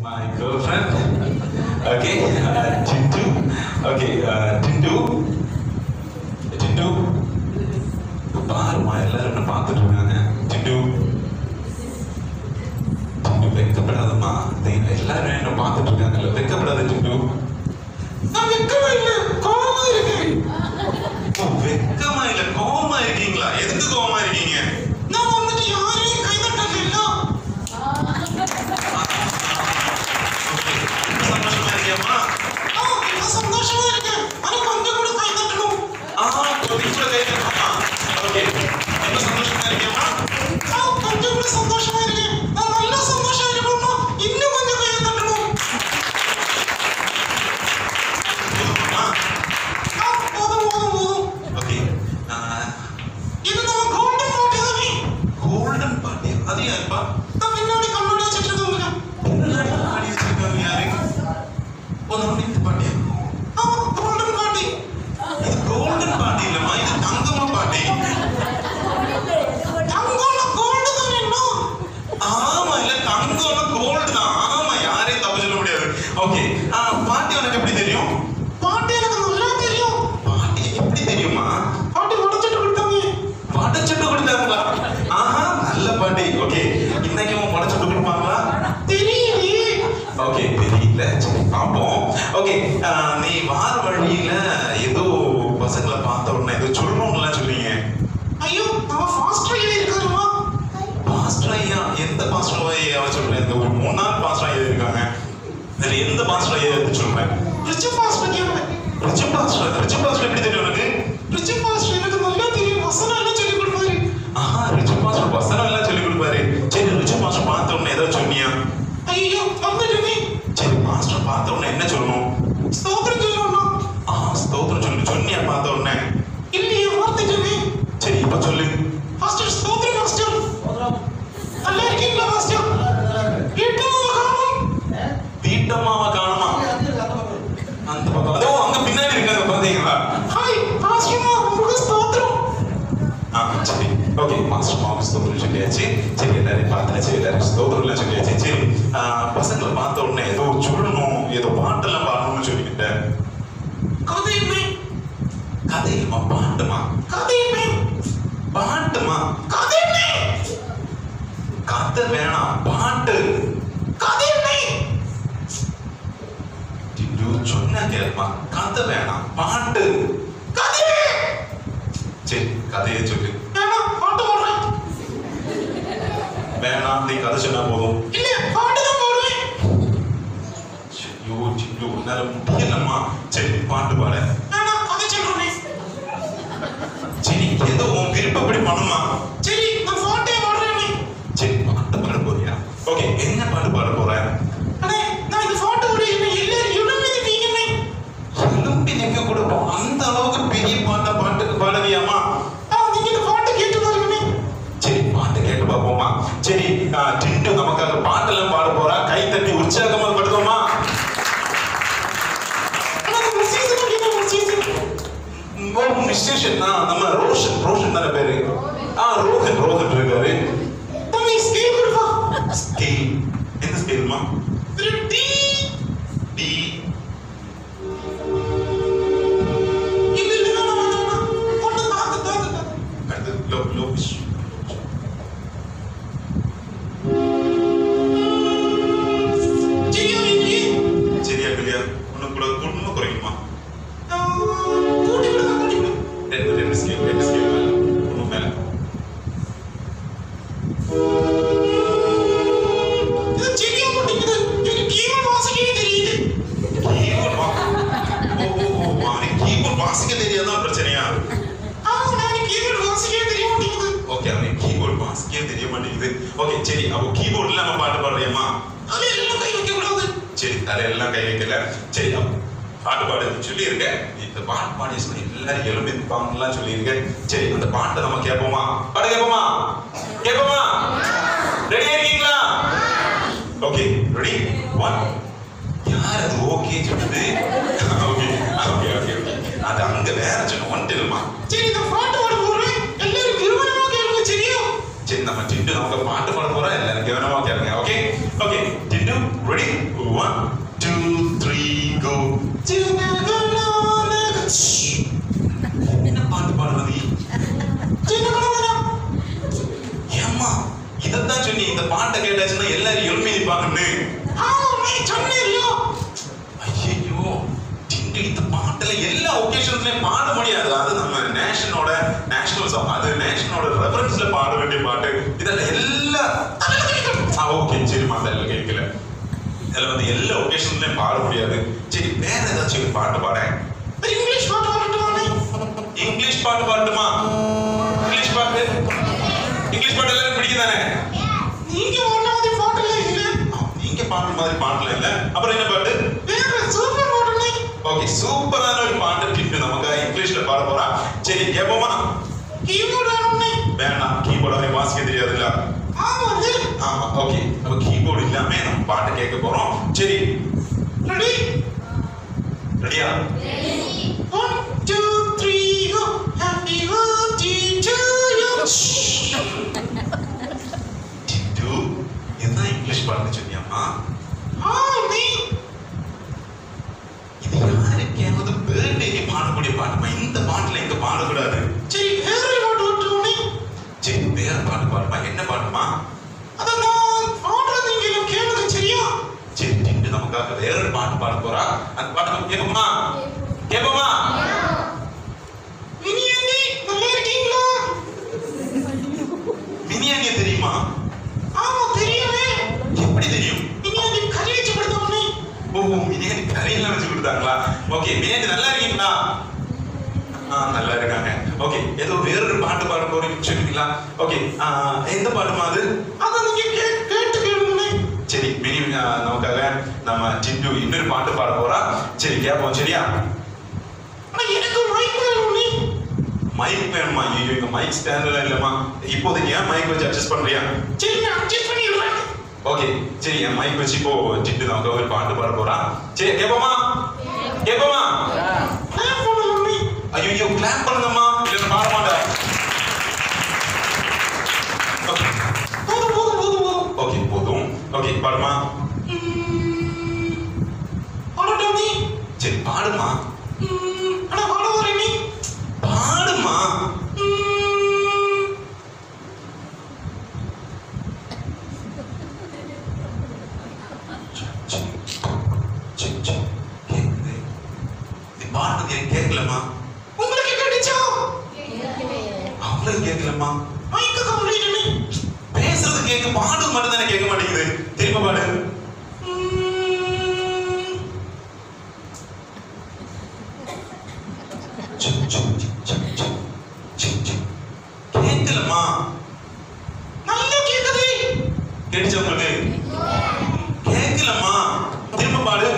my girlfriend. Okay, uh, Tintu. Okay, uh, Tintu. Tintu. பாருமா எல்லாரும் என்ன பார்த்துட்டு இருக்காங்க டிண்டு டிண்டு வெக்கப்படாதம்மா தெய்வம் எல்லாரும் என்ன பார்த்துட்டு இருக்காங்கல்ல வெக்கப்படாத டிண்டு நான் வெக்கமா இல்ல கோவமா இருக்கேன் ஓ, வெக்கமா இல்ல கோவமா இருக்கீங்களா எதுக்கு கோவமா இருக்கீங்க நான் வந்துட்டு யாரையும் கை தட்டல சந்தோஷமா இருக்கியாம்மா ஆ நான் சந்தோஷமா இருக்கேன் ஆனா கொஞ்சம் கூட கை தட்டணும் ஆ கொஞ்சம் கூட கை தட்டணுமா ஓகே ரொம்ப சந்தோஷமா இருக்கியாம்மா ஆ கொஞ்சம் கூட சந்தோஷமா இருக்கேன் நான் நல்லா சந்தோஷமா இருக்கணும்னா இன்னும் கொஞ்சம் கை தட்டணும் போதுமா? ஆ போதும் போதும் போதும் ஓகே இது நம்ம கோல்டன் பார்ட்டி தானே கோல்டன் பார்ட்டி அது யாருப்பா நான் பின்னாடி கண்ணாடி வச்சுட்டு இருக்கவங்க பின்னாடி கண்ணாடி வச்சிருக்கவங்க யாரு ஓ நம்ம இந்த பார்ட்டியா ஆ கோல்டன் பார்ட்டி இது கோல்டன் பார்ட்டி இல்லம்மா இது தங்கமா பார்ட்டி தங்கம்னா கோல்டு தானே இன்னும் ஆமா இல்ல தங்கம்னா கோல்டு தான் ஆமா யாரையும் தப்பு சொல்ல முடியாது ஓகே ஆ பாட்டி உனக்கு எப்படி தெரியும் பாட்டி எனக்கு நல்லா தெரியும் பாட்டி எப்படி தெரியுமா பாட்டி உடச்சிட்டு கொடுத்தாங்க உடச்சிட்டு கொடுத்தாங்களா ஆஹா நல்ல பாட்டி ஓகே இன்னைக்கும் உடச்சிட்டு கொடுப்பாங்களா தெரியலையே ஓகே தெரியல சரி பார்ப்போம் ஓகே நீ வார வழியில ஏதோ பசங்களை பார்த்த உடனே ஏதோ சொல்லணும்லாம் சொல்றீங்க ஐயோ அவன் ஃபாஸ்ட் ஐயா இருக்காருமா பாஸ்டர் ஐயா எந்த பாஸ்டர் ஐயா சொல்றேன் இந்த ஒரு மூணு நாள் பாஸ்டர் ஐயா இருக்காங்க இதுல எந்த பாஸ்டர் ஐயா எடுத்து சொல்றேன் ரிச்சு பாஸ்டர் கேட்பேன் ரிச்சு பாஸ்டர் ரிச்சு பாஸ்டர் எப்படி தெரியும் உனக்கு ரிச்சு பாஸ்டர் எனக்கு நல்லா தெரியும் வசனம் எல்லாம் சொல்லி கொடுப்பாரு ஆஹா ரிச்சு பாஸ்டர் வசனம் எல்லாம் சொல்லி கொடுப்பாரு சரி ரிச்சு பாஸ்டர் பார்த்த உடனே ஏதோ சொன்னியா ஐயோ வந்துடுமே சரி பாஸ்டர் பார்த்த உடனே என்ன சொல்லணும் ஸ்தோத்திரம் சொல்லணும் ஆ ஸ்தோத்திரம் சொல்லு சொன்னியா பார்த்த உடனே இல்லையே வார்த்தை சொல்லு சரி இப்ப சொல்லு மாஸ்டர் ஸ்தோத்திரம் மாஸ்டர் நல்லா இருக்கீங்களா மாஸ்டர் வீட்டம்மாவை காணும் வீட்டம்மாவை காணுமா அந்த பக்கம் அதோ அங்க பின்னாடி இருக்காங்க பாத்தீங்களா ஹாய் மாஸ்டர்மா உங்களுக்கு ஸ்தோத்திரம் ஆ சரி ஓகே மாஸ்டர் மாவுக்கு ஸ்தோத்திரம் சொல்லியாச்சு சரி எல்லாரையும் பார்த்தாச்சு எல்லாரும் ஸ்தோத்திரம்லாம் சொல்லியாச்சு சரி ஆ, பசங்களை பார்த்த உடனே ஏதோ சொல்லணும் ஏதோ பாட்டெல்லாம் பாடணும்னு சொல்லிக்கிட்டேன் கதையுமே கதையுமா பாட்டுமா கதையுமே பாட்டுமா கதையுமே கதை வேணாம் பாட்டு கதையுமே டிண்டு சொன்னா கேட்பா கதை வேணாம் பாட்டு கதையே சரி கதையை சொல்லு வேணாம் பாட்டு போடுறேன் வேணாம் நீ கதை சொன்னா போதும் இல்ல பாட்டு தான் போடுவேன் ஐயோ டிண்டு உன்னால முடியலம்மா சரி பாட்டு பாட வேணாம் கதை சொல்றேன் சரி ஏதோ உன் விருப்பப்படி பண்ணுமா சரி நான் பாட்டே பாடுறேன் சரி பாட்டு பாட போறியா ஓகே என்ன பாட்டு பாட போற அண்ணே நான் இந்த பாட்டு ஒரு என்ன எல்லாரும் எழும்பி நிப்பீங்கண்ணே எழும்பி நிக்க கூட அந்த அளவுக்கு பெரிய பாட்டா பாட்டுக்கு பாடுவியாமா நீங்க இந்த பாட்டு கேட்டு பாருங்கண்ணே சரி பாட்டு கேட்டு பார்ப்போமா சரி ஆ, டிண்டு நமக்காக பாட்டெல்லாம் பாட போறா கை தட்டி உற்சாகமா படுத்தோமா ஓ மிஸ்டேஷன் நம்ம ரோஷன் ரோஷன் தானே பேரு ஆ ரோஹன் ரோஹன் இருக்காரு தம்பி ஸ்கேல் கொடுப்பா ஸ்கேல் எந்த ஸ்கேல்மா டி டி இல்ல இல்ல வேணாம் வேணாம் வேணாம் பொண்ணு தாக்கு தாக்கு தாக்கு அடுத்து லோ லோ பிஷ் சரியா இல்லையே சரியா இல்லையா ஒன்றும் கூட கூட்டணுமா குறைக்குமா கூட்டி விடுங்க கூட்டி விடுங்க ரெண்டு ரெண்டு ஸ்கேல் ரெண்டு ஸ்கேல் மேல ஒன்று மேல இது சரியா மாட்டேங்குது எனக்கு கீபோர்ட் வாசிக்கவே தெரியுது கீபோர்ட் வா ஓ ஓ ஓ அவனுக்கு கீபோர்ட் வாசிக்க தெரியாதான் பிரச்சனையா ஆமா நான் கீபோர்ட் வாசிக்கவே தெரிய மாட்டேங்குது ஓகே அவனுக்கு கீபோர்ட் வாசிக்கவே தெரிய மாட்டேங்குது ஓகே சரி அப்போ கீபோர்ட் இல்லாம பாட்டு பாடுறியம்மா அது எல்லாம் கை வைக்க கூடாது சரி தலையெல்லாம் கை வைக்கல சரி அப்ப பாட்டு பாடுன்னு சொல்லி இருக்கேன் இந்த பாட்டு பாடி சொல்லி எல்லாரும் எழுப்பி நிற்பாங்கலாம் சொல்லி இருக்கேன் சரி அந்த பாட்டை நம்ம கேட்போமா பாட்டு கேட்போமா கேட்போமா ரெடியா இருக்கீங்களா ஓகே ரெடி ஒன் யார் அது ஓகே சொல்லுது ஓகே ஓகே ஓகே அது அங்க வேற சொன்ன ஒன்ட்டு இல்லைம்மா சரி இந்த பாட்டு பாட போறேன் எல்லாரும் கவனமா கேளுங்க சரியா சரி நம்ம டிண்டு நமக்கு பாட்டு பாட போறோம் எல்லாரும் கவனமா கேளுங்க ஓகே ஓகே டிண்டு ரெடி ஆமாண்ணே சொன்னேரியோ ஐயோ டிண்டு இந்த பாட்டுல எல்லா ஒகேஷன்ஸ்லயும் பாட முடியாது அது நம்ம நேஷனோட நேஷனல் சாங் அது நேஷனோட ரெஃபரன்ஸ்ல பாட வேண்டிய பாட்டு இதெல்லாம் எல்லா ஆ ஓகே சரிம்மா அதெல்லாம் கேட்கல இதுல வந்து எல்லா ஒகேஷன்லயும் பாட முடியாது சரி வேற ஏதாச்சும் ஒரு பாட்டு பாட ஒரு இங்கிலீஷ் பாட்டு வரட்டுமாண்ணே இங்கிலீஷ் பாட்டு பாடட்டுமா இங்கிலீஷ் பாட்டு இங்கிலீஷ் பாட்டு எல்லாரும் பிடிக்குதானே நீங்க ஒன்ன மாதிரி பாட்டுல இல்ல ஆ, நீங்க பாடுற மாதிரி பாட்டுல இல்ல அப்புறம் என்ன பாட்டு வேற சூப்பர் பாட்டுண்ணே ஓகே சூப்பரான ஒரு பாட்டு டிண்டு நமக்கு இங்கிலீஷ்ல பாட போறா சரி கேட்போமா கீபோர்டு வேணும்ண்ணே வேண்டாம் கீபோர்டாவே வாசிக்க தெரியாதுல்ல ஆமாண்ணே ஆமா ஓகே நம்ம கீபோர்டு இல்லாம நம்ம பாட்டு கேட்க போறோம் சரி ரெடி ரெடியா one two three go happy birthday to you டிண்டு இதுதான் இங்கிலீஷ் பாட்டு சொன்னியாமா ஆமாண்ணே இது யாருக்காவது பர்த்டேக்கு பாடக்கூடிய பாட்டுமா இந்த பாட்டுல எங்க பாடக்கூடாது சரி வேற ஒரு பாட்டு வரட்டுமாண்ணே சரி வேற பாட்டு பாடுமா என்ன பாட்டுமா அதான் நான் பாடுறது நீங்க எல்லாம் கேளுங்க சரியா சரி டிண்டு நமக்காக வேற ஒரு பாட்டு பாட போறா அந்த பாட்டு நம்ம கேட்போமா கேட்போமா மினி அண்ணி நல்லா இருக்கீங்களா மினி அண்ணிய தெரியுமா ஆமா தெரியுமே எப்படி தெரியும் மினி அண்ணி கறி வச்சு கொடுத்தோம்னே ஓ மினியாண்டி கறியெல்லாம் வச்சு கொடுத்தாங்களா ஓகே மினியாண்டி நல்லா இருக்கீங்களா ஆ நல்லா இருக்காங்க ஓகே ஏதோ வேறொரு பாட்டு பாட போறீங்கன்னு சொல்லுவீங்களா ஓகே எந்த பாட்டுமா அது அதான் நீங்க கே கேட்டு கேளுங்கண்ணே சரி மினி ஆ, நமக்காக நம்ம டிண்டு இன்னொரு பாட்டு பாட போறா சரி கேட்போம் சரியா ஆனா எனக்கு மைக் வேணும்னே மைக் வேணுமா ஐயோ இங்க மைக் ஸ்டாண்ட்ல இல்லம்மா இப்போதைக்கு ஏன் மைக் வச்சு அட்ஜஸ்ட் பண்றியா சரி நான் அட்ஜஸ்ட் பண்ணிடுறேன் ஓகே சரி என் மைக் வச்சு இப்போ டிண்டு நமக்கு ஒரு பாட்டு பாட போறா சரி கேட்போமா கேட்போமா நான் பண்ணுங்கண்ணே ஐயோ கிளாப் பண்ணுங்கம்மா இல்லைன்னா பாட மாட்டேன் ஓகே போதும் போதும் போதும் போதும் ஓகே போதும் ஓகே பாடுமா பாடட்டும் நீ சரி பாடுமா ம், ஆனா பாட வரேன் நீ பாடுமா ம், சரி சரி சரி கேக்குது நீ பாடுறது எனக்கு கேட்கலம்மா உங்களுக்கு கிடைச்சா அவங்களுக்கு கேட்கலம்மா மைக்கு கம்ப்ளீட்னு பேசுறது கேட்க பாடுறது மட்டும் தானே கேட்க மாட்டேங்குது திரும்ப பாடு சரி, சரி, சரி, சரி, சரி, சரி. கேட்கலம்மா நல்லா கேக்குது கேட்டுச்சா உங்களுக்கு கேட்கலம்மா திரும்ப பாடு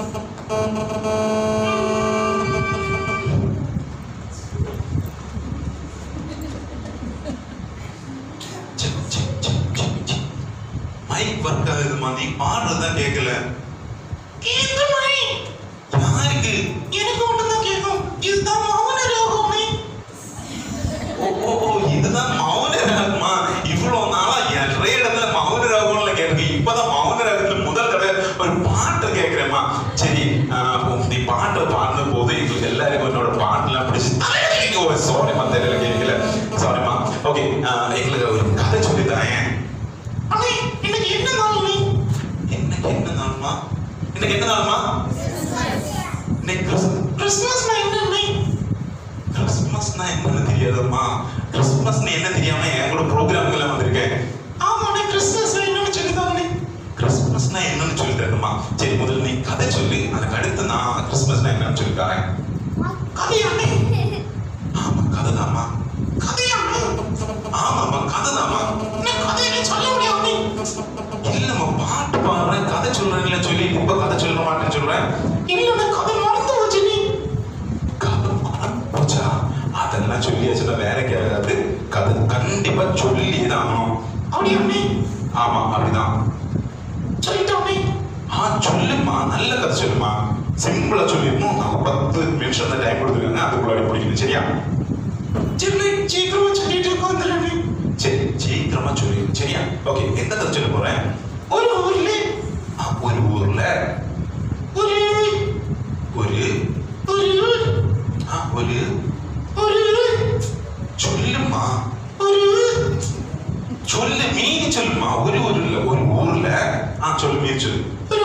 சரி, சரி, சரி, சரி, சரி. மைக் ஒர்க் ஆகுதுமா நீ பாடுறதுதான் கேட்கல கேக்குமே யாருக்கு எனக்கு மட்டும்தான் கேட்கும் இதுதான் மௌன ரோகமே ஓ ஓ ஓ இதுதான் மௌன ராகமா இவ்வளவு நாளா நிறைய இடத்துல மௌன ராகம்ல கேட்டிருக்கேன் இப்பதான் மௌன ராகத்துல முதல் தடவை ஒரு பாட்டு கேட்கிறேம்மா சரி ஆஹ், நீ பாட்டை பாடுன போது எங்களுக்கு எல்லாருக்கும் என்னோட பாட்டுலாம் பிடிச்சி ஓ சாரிம்மா தெரியல கேட்கல சாரிம்மா ஓகே எங்களுக்கு ஒரு கதை சொல்லி தாயேன் அண்ணே இன்னைக்கு என்ன நாள் நீ இன்னைக்கு என்ன நாளுமா இன்னைக்கு என்ன நாளுமா இன்னைக்கு கிறிஸ்து- கிறிஸ்மஸ்னா என்ன நீ கிறிஸ்துமஸ்னா என்னன்னு தெரியாதம்மா கிறிஸ்துமஸ்னு என்ன தெரியாம என் கூட ப்ரோக்ராம்கள் வந்திருக்கேன் ஆமாண்ணே கிறிஸ்மஸ் என்னன்னு சொல்லிதாண்ணே கிறிஸ்துமஸ்னா என்னன்னு சொல்லி தரணுமா சரி முதல்ல நீ கதை சொல்லி அதுக்கு அடுத்து நான் கிறிஸ்துமஸ்னா என்னன்னு சொல்லி தரேன் கதையாண்ணே ஆமா கதைதாம்மா கதையாண்ணே ஆமாம்மா கதைதாம்மா என்ன கதையை சொல்ல முடியாது இல்லம்மா பாட்டு பாடுறேன் கதை சொல்றேன்ல சொல்லி இப்ப கதை சொல்ல மாட்டேன்னு சொல்றேன் இல்லைண்ணே கதை மறந்து போச்சு நீ கதை மறந்து போச்சா அதெல்லாம் சொல்லியாச்சுன்னா வேலைக்கு ஆகாது கதை கண்டிப்பா சொல்லியே தான் ஆகணும் அப்படியாண்ணே ஆமா அப்படிதான் சொல்லிட்டோண்ணே ஆ சொல்லுமா நல்ல கதை சொல்லுமா சிம்பிளா சொல்லிடணும் நான் பத்து நிமிஷம் தான் டைம் கொடுத்துருக்காங்க அதுக்குள்ளாடி பிடிக்கணும் சரியா சரி சீக்கிரமா சொல்லிட்டு உட்காந்துருண்ணே சரி சீக்கிரமா சொல்லி சரியா ஓகே எந்த கதை சொல்ல போறேன் ஒரு ஊர்ல ஆ, ஒரு ஊர்ல ஒரு ஒரு ஒரு ஆ, ஒரு ஒரு சொல்லுமா ஒரு சொல்லு மீறி சொல்லுமா ஒரு ஊர்ல ஒரு ஊர்ல ஆ சொல்லு மீறி சொல்லு ஒரு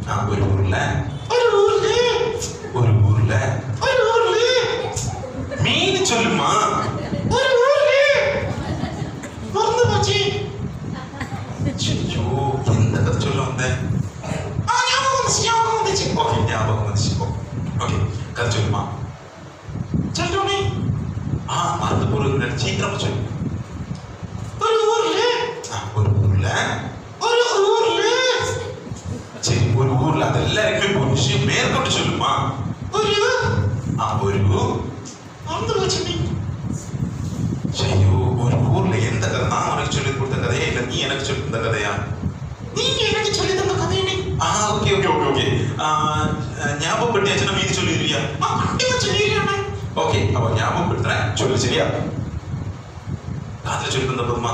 ஆ, ஒரு ஊர்ல ஒரு ஊர்ல ஒரு ஊர்ல ஒரு ஊர்ல மீன் சொல்லுமா ஒரு ஊர்ல மறந்து போச்சு ஐயோ எந்த கதை சொல்ல வந்தேன் ஆ ஞாபகம் வந்துச்சு ஞாபகம் வந்துச்சு ஓகே ஞாபகம் வந்துச்சு ஓகே கதை சொல்லுமா சொல்றோமே ஆ மறந்து போறது சீக்கிரமா சொல்லு ஒரு ஊர்ல ஆ, ஒரு ஊர்ல ஒரு ஊர்ல சரி ஒரு ஊர்ல அது எல்லாருக்குமே போச்சு மேற்கொண்டு சொல்லுமா ஒரு ஆ ஒரு மறந்து போச்சு நீ ஐயோ ஒரு ஊர்ல எந்த கதை நான் உனக்கு சொல்லி கொடுத்த கதையா இல்ல நீ எனக்கு சொல்லி கொடுத்த கதையா நீங்க எனக்கு சொல்லி தந்த கதை நீ ஆ ஓகே ஓகே ஓகே ஓகே ஞாபகப்படுத்தியாச்சுன்னா மீதி சொல்லிடுவியா நான் கண்டிப்பா சொல்லிடுறேன் ஓகே அப்ப ஞாபகப்படுத்துறேன் சொல்லு சரியா காத்துல சொல்லி தந்த போதுமா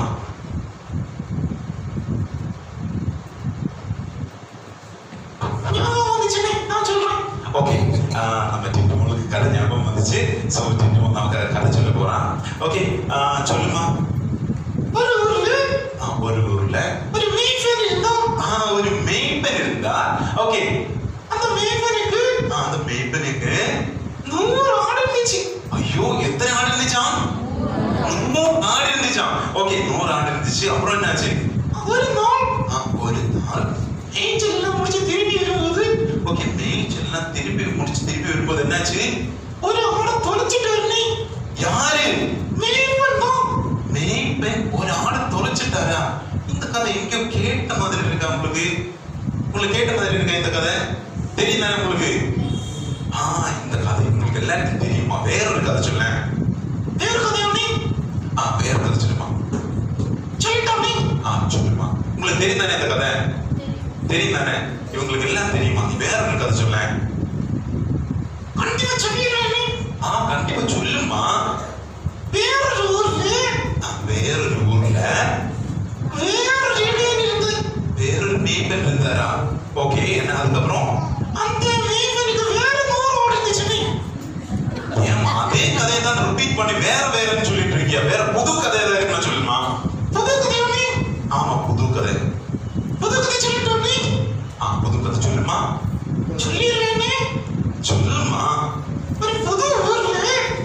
ஞாபகம் வந்துச்சுனே நான் சொல்றேன் ஓகே நம்ம டிண்டு உங்களுக்கு கதை ஞாபகம் வந்துச்சு ஸோ டிண்டு நமக்கு கதை சொல்ல போறான் ஓகே சொல்லுமா ஒரு ஊர்ல ஆ, ஒரு ஊர்ல ஒரு மேய்ப்பன் இருந்தான் ஆ ஒரு மேய்ப்பன் இருந்தா ஓகே அந்த மேய்ப்பனுக்கு அந்த மேய்ப்பனுக்கு நூறு ஆடு இருந்துச்சு ஐயோ எத்தனை ஆடு இருந்துச்சாம் நூறு ஆடு இருந்துச்சாம் ஓகே நூறு ஆடு இருந்துச்சு அப்புறம் என்னாச்சு ஒரு நாள் ஆ, ஒரு நாள் ஏஞ்சல் எல்லாம் முடிச்சு திரும்பி வரும்போது ஓகே மேய்ச்சல்லாம் திருப்பி முடிச்சு திருப்பி வரும்போது என்னாச்சு ஒரு ஆடை தொலைச்சிட்டு வரனே யாரு மேய்ப்பன் தான் மேய்ப்பன் ஒரு ஆடை தொலைச்சிட்டாரா இந்த கதை எங்கேயோ கேட்ட மாதிரி இருக்கா உங்களுக்கு உங்களுக்கு கேட்ட மாதிரி இருக்கா இந்த கதை தெரியுதா உங்களுக்கு ஆ இந்த கதை உங்களுக்கு எல்லாருக்கும் தெரியுமா வேற ஒரு கதை சொல்லேன் வேறு கதையானே ஆ வேற கதை சொல்லுமா சொல்லிட்டானே ஆ சொல்லுமா உங்களுக்கு தெரியும் தானே இந்த கதை தெரியும் தானே இவங்களுக்கு எல்லாம் தெரியுமா நீ வேற ஒரு கதை சொல்லேன் கண்டிப்பா சொல்லிடுறேனே ஆ கண்டிப்பா சொல்லுமா வேறொரு ஊர்ல ஆ, வேறொரு ஊர்ல வேறொரு இடையன் இருந்து வேறொரு மேய்ப்பன் இருந்தாரா ஓகே என்ன அதுக்கப்புறம் அந்த மேய்ப்பனுக்கு வேற நூறு ஆடு இருந்துச்சுனே ஏம்மா அதே கதையை தான் ரிப்பீட் பண்ணி வேற வேறன்னு சொல்லிட்டு இருக்கியா வேற புது கதை ஏதாவது இருக்குன்னு சொல்லுமா புது கதையானே ஆமா புது கதை புது கதை சொல்லிட்டோனே ஆ புது கதை சொல்லுமா சொல்லிடுறேனே சொல்லுமா ஒரு புது ஊர்ல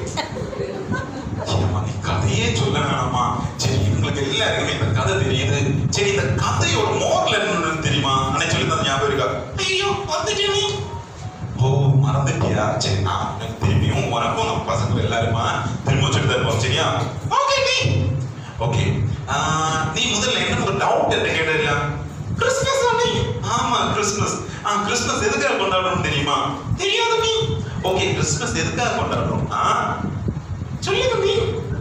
ஏம்மா நீ கதையே சொல்ல வேணாமா சரி இவங்களுக்கு எல்லாருக்குமே இந்த கதை தெரியுது சரி இந்த கதையோட மோரல் என்னன்னு தெரியுமா அன்னைக்கு சொல்லி தந்த ஞாபகம் இருக்கா ஐயோ வந்துட்டேனே ஓ மறந்துட்டியா சரி நான் உனக்கு திரும்பியும் உனக்கும் நம்ம பசங்க எல்லாருமா திரும்ப சொல்லி தருவோம் சரியா ஓகே நீ ஓகே நீ முதல்ல என்ன ஒரு டவுட் என்ன கேட்டா கிறிஸ்மஸ் அன்னை ஆமா கிறிஸ்மஸ் ஆ கிறிஸ்மஸ் எதுக்காக கொண்டாடுறோம் தெரியுமா தெரியாது நீ ஓகே கிறிஸ்மஸ் எதுக்காக கொண்டாடுறோம் ஆ சொல்லுங்க நீ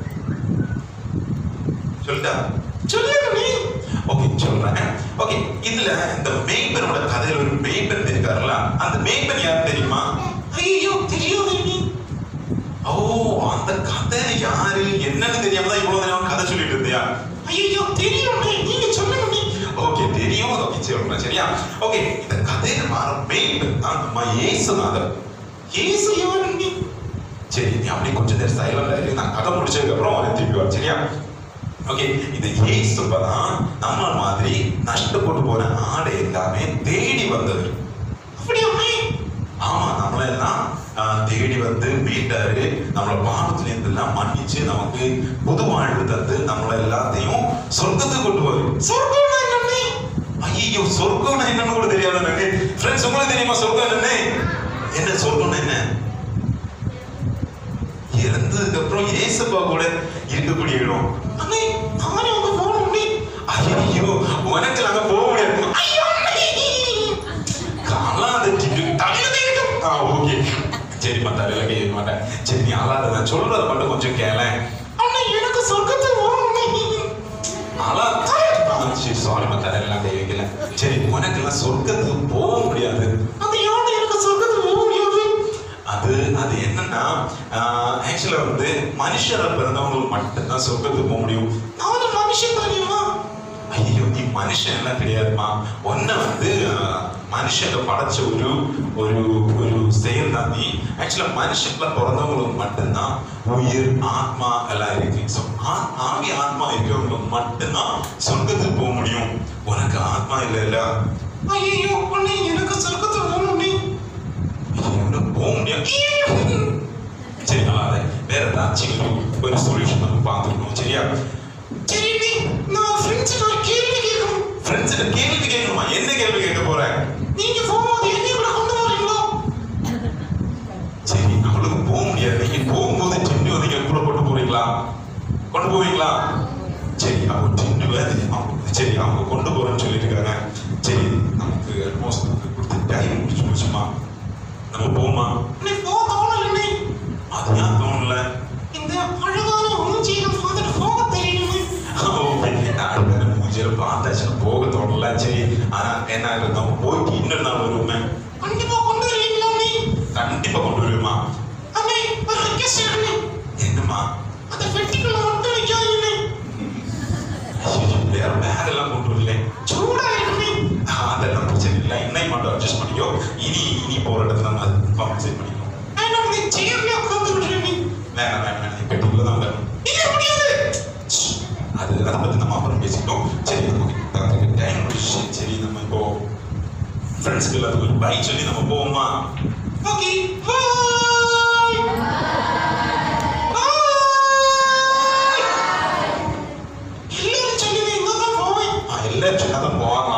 சொல்லிட்டா சொல்லுங்க நீ ஓகே சொல்றேன் ஓகே இதுல இந்த மேய்ப்பனோட கதையில ஒரு மேய்ப்பன் இருக்காருல்ல அந்த மேய்ப்பன் யார் தெரியுமா ஐயோ தெரியாது நீ ஓ அந்த கதை யாரு என்னன்னு தெரியாம தான் இவ்வளவு நேரம் கதை சொல்லிட்டு இருந்தியா ஐயோ தெரியும் நீ நீங்க சொல்லுங்க நீ ஓகே தெரியும் ஓகே சொல்றேன் சரியா ஓகே இந்த கதையில வர மேய்ப்பன் தான் நம்ம இயேசுநாதர் ஏசு யாரு நீ சரி நீ அப்படியே கொஞ்சம் நேரம் சைலண்டா இரு நான் கதை முடிச்சதுக்கு அப்புறம் அவனை திருப்பி வர சரியா ஓகே இந்த இயேசுதான் நம்ம மாதிரி நஷ்டப்பட்டு போன ஆடை எல்லாமே தேடி வந்தவர் அப்படியா நீ ஆமா நம்மளெல்லாம் ஆஹ், தேடி வந்து மீட்டாரு நம்மள பாவத்துல இருந்தெல்லாம் மன்னிச்சு நமக்கு புது வாழ்வு தந்து நம்மள எல்லாத்தையும் சொர்க்கத்துக்கு கொண்டு போய் சொர்க்கம்னா என்ன நீ ஐயோ சொர்க்கம்னா என்னன்னு கூட தெரியாது எனக்கு ஃப்ரெண்ட்ஸ் உங்களுக்கு தெரியுமா சொர்க்கம் என்னன்னு என்ன சொர்க்கம்னா என்ன இறந்ததுக்கு அப்புறம் ஏசப்பா கூட இருக்கக்கூடிய இடம் அண்ணே நானே அங்க போகணும் நீ ஐயோ உனக்கு நாங்க போக முடியாது ஐயோ அண்ணே. அல்லாத தலையில தேய்க்கட்டும். ஆ ஓகே சரிம்மா தலையில கேட்க மாட்டேன் சரி நீ அல்லாத நான் சொல்றத மட்டும் கொஞ்சம் கேளேன் அண்ணே எனக்கு சொர்க்கத்துக்கு போகணும் நீ அலா சரி சாரிம்மா தலையில கை வைக்கல சரி உனக்கெல்லாம் சொர்க்கத்துக்கு போக முடியாது அது யாரு எனக்கு சொர்க்கத்துக்கு போக முடியாது அது அது என்னன்னா ஆக்சுவலா வந்து மனுஷரை பிறந்தவங்களுக்கு மட்டும்தான் சொர்க்கத்துக்கு போக முடியும் நானும் மனுஷன் தானேம்மா ஐயோ நீ மனுஷன் எல்லாம் கிடையாதுமா ஒன்ன வந்து ஆஹ், மனுஷனை படைச்ச ஒரு ஒரு ஒரு செயல் தான் நீ ஆக்சுவலா மனுஷன்ல பிறந்தவங்களுக்கு மட்டும்தான் உயிர் ஆத்மா எல்லாம் இருக்கு ஸோ ஆவி ஆத்மா இருக்கிறவங்களுக்கு மட்டும்தான் சொர்க்கத்துக்கு போக முடியும் உனக்கு ஆத்மா இல்லை இல்ல ஐயோ அண்ணே எனக்கு சொர்க்க முடியும் சரி நல்லா இல்லை. வேற ஏதாச்சும் ஒரு ஒரு சொல்யூஷன் நம்ம பார்த்துக்கணும் சரியா சரி நீ நான் ஃப்ரெண்ட்ஸ் நான் கேள்வி கேட்கணும் ஃப்ரெண்ட்ஸ் கேள்வி கேட்கணுமா என்ன கேள்வி கேட்க போறேன் நீங்க போகும்போது என்னை கூட கொண்டு வரீங்களோ சரி நம்மளுக்கு போக முடியாது நீங்க போகும்போது டின்னு வந்து இங்க கூட கொண்டு போறீங்களா கொண்டு போவீங்களா சரி அவங்க டின்னு வந்து அவங்க சரி அவங்க கொண்டு போறேன்னு சொல்லியிருக்காங்க சரி நமக்கு ஆல்மோஸ்ட் நமக்கு கொடுத்த டைம் முடிச்சு முடிச்சுமா நம்ம போமா நீ போக தோணல நீ அது ஏன் தோணல இந்த அழகான மூஞ்சியை பார்த்துட்டு போக தெரியணுமே மூஞ்சியில பார்த்தாச்சுன்னா போக தோணல சரி ஆனா என்ன நம்ம போயிட்டு இன்னொரு நாள் வருவோமே கண்டிப்பா கொண்டு வருவீங்களா நீ கண்டிப்பா கொண்டு வருவோமா அண்ணே ஒரு ரிக்வெஸ்ட் அண்ணே என்னம்மா அந்த வெட்டிக்குள்ள மட்டும் வைக்காதீங்க ஐயோ, வேற பேக் எல்லாம் கொண்டு வரல சூடா இருக்குமே அதெல்லாம் பிரச்சனை இல்லை இன்னைக்கு மட்டும் அட்ஜஸ்ட் பண்ணிக்கோ இனி இனி போற இடத்துல நம்ம அது காம்பன்சேட் பண்ணிக்கணும் நான் வந்து சேர்ல உட்கார்ந்து விடுறேன் நீ வேணாம் வேணாம் வேணாம் நீ பெட்டிக்குள்ள தான் வரணும் இல்ல முடியாது அது அதை பத்தி நம்ம அப்புறம் பேசிட்டோம் சரி நமக்கு டைம் முடிச்சு சரி நம்ம இப்போ ஃப்ரெண்ட்ஸ்க்கு எல்லாத்துக்கும் கொஞ்சம் பை சொல்லி நம்ம போவோமா ஓகே பாய் பாய் எல்லாரும் சொல்லுங்க எங்க தான் போவேன் ஆ, எல்லாரும் சொன்னாதான் போவாங்க